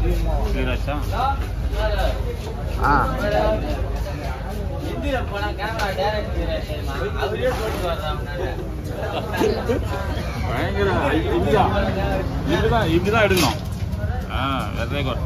Clear ஆச்சா ஆ பயங்கர இப்படிதான் இப்படிதான் இப்படிதான் எடுக்கணும் ஆ வெரி குட்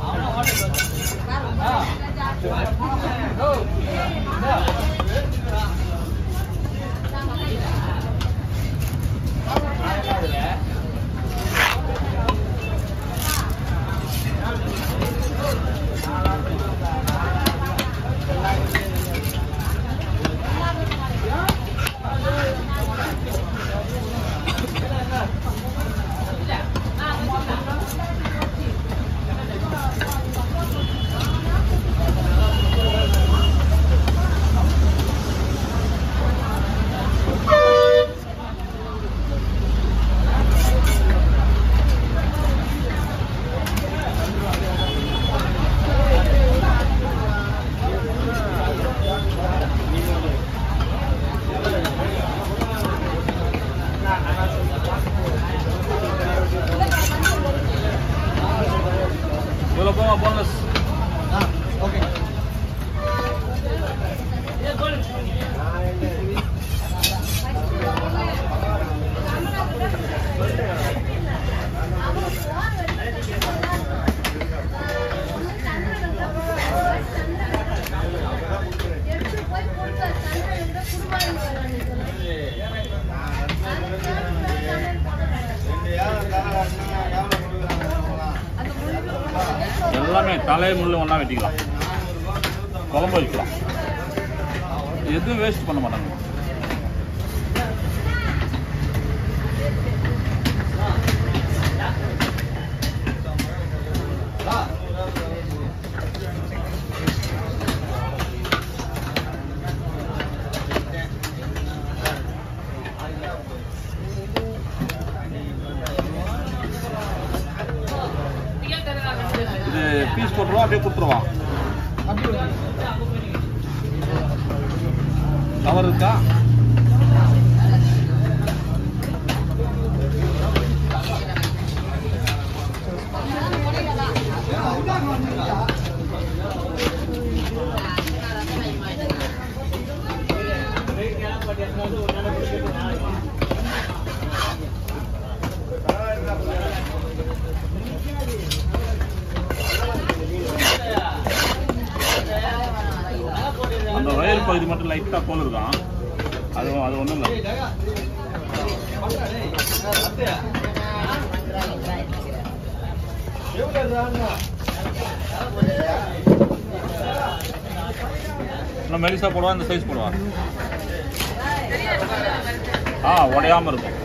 இவ்வளோ போங்க போனஸ் எல்லாமே தலை முள்ளு ஒன்றா வெட்டிக்கலாம் குழம்பு வைக்கலாம் எதுவும் வேஸ்ட் பண்ண மாட்டாங்க இது பீஸ் போட்டுருவா அப்படியே கொடுத்துருவா கவர் இருக்கா அந்த வயர் பகுதி மட்டும் லைட்டாக கோல் இருக்கான் அது அது ஒன்றும் இல்லை இன்னும் மெலிசா போடுவா இந்த சைஸ் போடுவா ஆ உடையாம இருக்கும்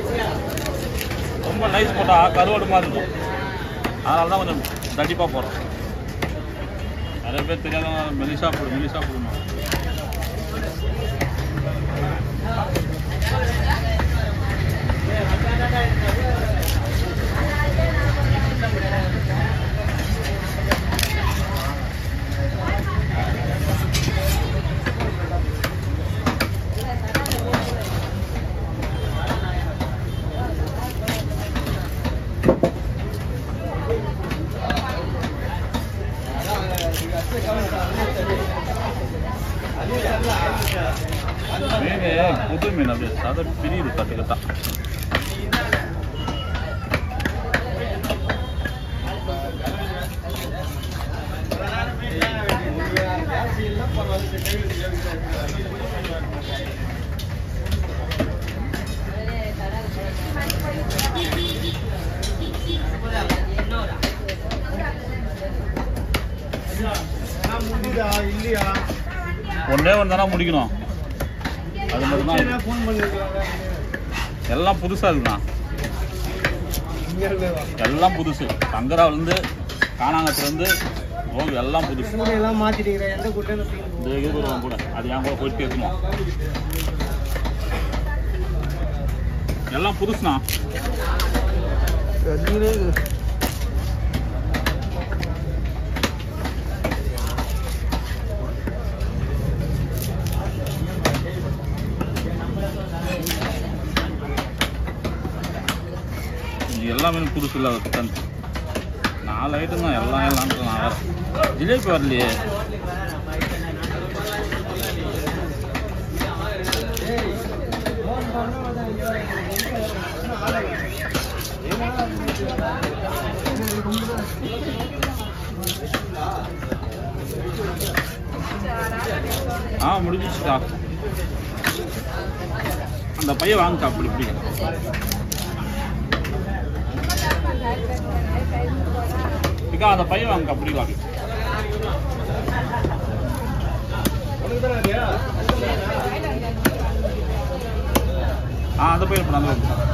ரொம்ப நைஸ் போட்டா கருவாடு மாதிரி இருக்கும் அதனால தான் கொஞ்சம் தடிப்பாக போடுறோம் நிறைய பேர் தெரியாத மெலிசா போடு மெலிசா போடணும் மீன் புது மீன் அது சதை பிரியுது கட்டு கட்டா இல்லையா ஒன்றே ஒன்று தானே முடிக்கணும் அது மட்டும்தான் இருக்கு. ஃபோன் பண்ணிருக்காங்க எல்லாம் புதுசாக இருக்குண்ணா இங்க இருந்தேவா எல்லாம் புதுசு சங்கராவிலேருந்து காணாங்கத்துலேருந்து ஓகு எல்லாம் புதுசு கூட எல்லாம் மாத்திட்டீங்க எந்த கூட்டம் இந்த இது வருவான் கூட அது என் கூட போயிட்டு இருக்குமா எல்லாம் புதுசுண்ணா இது எல்லாமே புதுசு இல்லாத தன் நாலு ஐட்டம் தான் எல்லாம் எல்லாம் நான் வேற ஜிலேபி வரலையே ஆ முடிஞ்சிச்சுக்கா அந்த பையன் வாங்கிக்கா அப்படி இப்படி இக்கா அந்த பையன் வாங்கிக்கா அப்படி வாங்க ஆ அந்த பையன் போடு, அந்த பையன் போடு.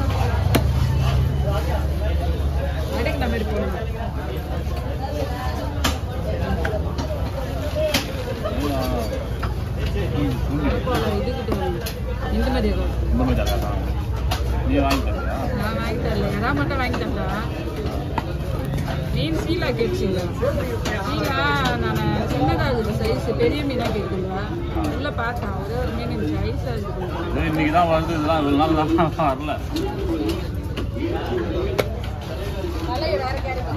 ம், ம். இந்த மாதிரி இருக்கும் இந்த மாதிரி அதான் நீ வாங்கி தரியா நான் வாங்கி தரல எதா மட்டும் வாங்கி தரல மீன் சீலா கேட்டுச்சுங்க சீலா நான் சின்னதாக இருக்குது சைஸ் பெரிய மீனாக கேட்குங்க உள்ள பார்த்தேன் ஒரே ஒரு மீன் இருந்துச்சு ஐஸாக இருக்குது இதோ இன்னைக்கு தான் வருது இதெல்லாம் இவ்வளோ நாள் நான் வரல தலையை வேற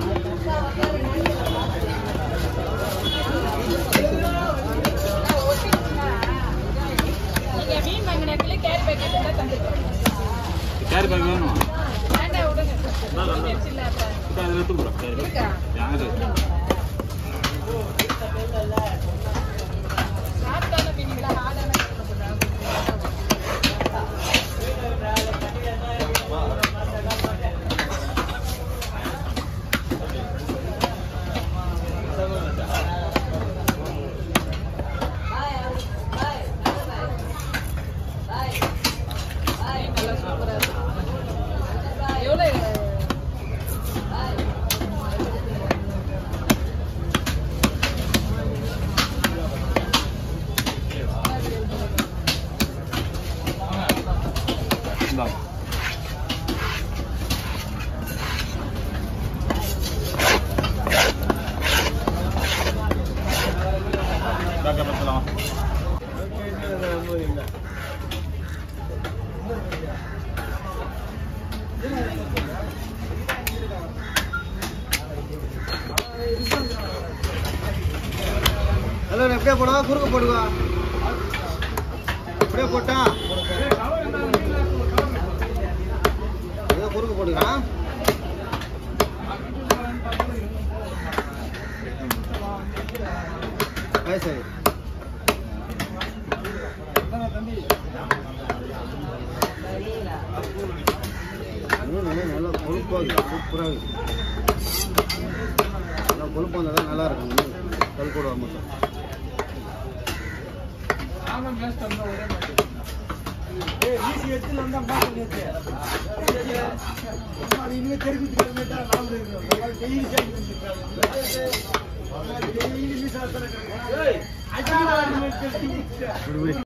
நீங்க மீன் வாங்கினதுல கேரி பேக்கெட் எல்லாம் தந்துருக்கோம் கேரி பேக் வேணும் வேண்டாம் விடுங்க இந்தா, இந்தா. மீன் சில்லா இருக்கா? இந்தா, இதில் எடுத்து கூட கேரி பேக் இருக்கா யாரு சாப்பிட்டான மீனுங்களா ஹார்டான நல்லா சூப்பரா இருக்கு எவ்வளோ இந்தா பேக்கப் எடுத்துலாம் ஹலோ எப்படியே போடுவா குறுக்க போடுவா அப்படியே போட்டா ஏதோ குறுக்க போடுவா அது சரி மீன் நல்லா நல்லா கொழுப்பாக இருக்குது சூப்பராக இருக்குது நல்லா கொழுப்பாக இருந்தால் தான் நல்லா இருக்கும் மீன் கல் போடுவா மட்டும் இப்படி